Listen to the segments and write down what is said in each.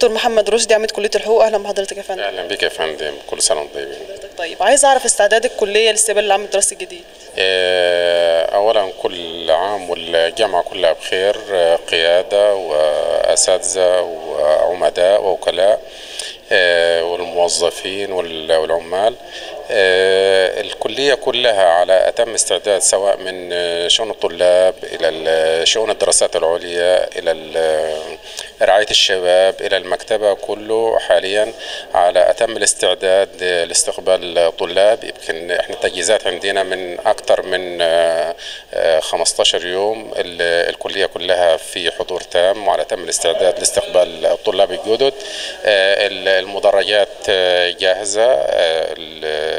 دكتور محمد رشدي عميد كليه الحقوق اهلا بحضرتك يا فندم اهلا بك يا فندم كل سنه وانتم طيبين طيب عايز اعرف استعداد الكليه لاستقبال العام الدراسي الجديد آه، اولا كل عام والجامعه كلها بخير آه، قياده واساتذه وعمداء ووكلاء آه، والموظفين وال- والعمال آه، الكلية كلها على أتم استعداد سواء من آه، شؤون الطلاب إلى ال- شؤون الدراسات العليا إلى ال- رعاية الشباب إلى المكتبة كله حاليا على أتم الاستعداد لاستقبال الطلاب يمكن احنا التجهيزات عندنا من أكثر من آه، آه، 15 يوم ال- الكلية كلها في حضور تام وعلى أتم الاستعداد لاستقبال الطلاب الجدد آه، ال- المدرجات آه، جاهزة آه، ال-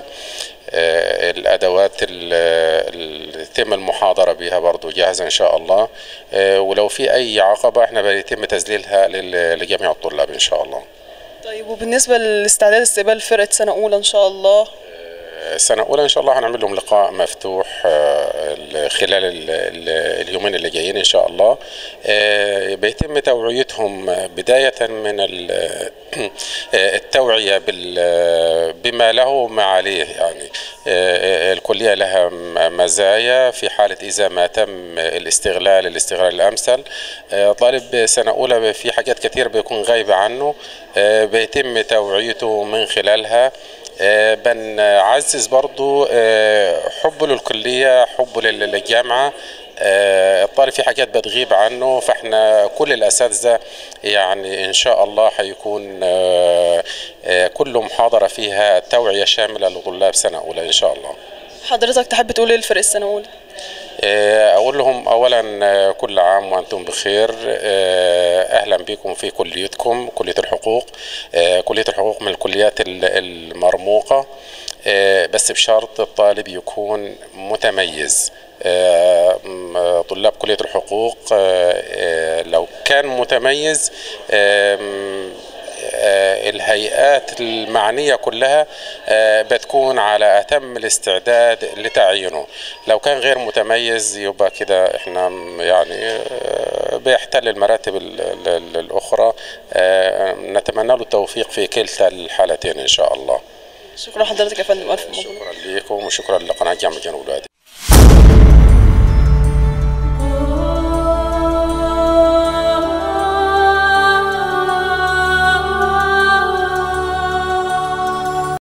آه، الادوات اللي يتم المحاضره بها برضو جاهزه ان شاء الله آه، ولو في اي عقبه احنا بيتم تذليلها لل- لجميع الطلاب ان شاء الله طيب وبالنسبه لاستعداد استقبال فرقه سنه اولى ان شاء الله السنة الأولى إن شاء الله هنعمل لهم لقاء مفتوح آه، ال- خلال ال- ال- اليومين اللي جايين إن شاء الله آه، بيتم توعيتهم بداية من ال- آه، التوعية بال- بما له وما عليه يعني آه، الكلية لها م- مزايا في حالة إذا ما تم الاستغلال الاستغلال الأمثل آه، طالب سنة أولى في حاجات كتير بيكون غايبة عنه آه، بيتم توعيته من خلالها آه، بنعزز برضو آه، حبه للكلية حبه لل- للجامعة آه، الطالب في حاجات بتغيب عنه فاحنا كل الأساتذة يعني إن شاء الله حيكون آه، آه، كل محاضرة فيها توعية شاملة لطلاب سنة أولى إن شاء الله حضرتك تحب تقول ايه لفرقه السنه الاولى آه، أقول لهم أولا آه، كل عام وأنتم بخير آه، أهلا بكم في كليتكم كلية الحقوق آه، كلية الحقوق من الكليات ال- المرموقة آه، بس بشرط الطالب يكون متميز آه، م- طلاب كلية الحقوق آه، آه، لو كان متميز آم، آه، الهيئات المعنية كلها آه، بتكون على أتم الاستعداد لتعيينه لو كان غير متميز يبقى كده احنا م- يعني آه، بيحتل المراتب ال- ال- ال- الأخرى آه، نتمنى له التوفيق في كلتا الحالتين إن شاء الله شكرا حضرتك يا فندم الف مبروك شكرا لكم وشكرا لقناة جامعة جنوب الوادي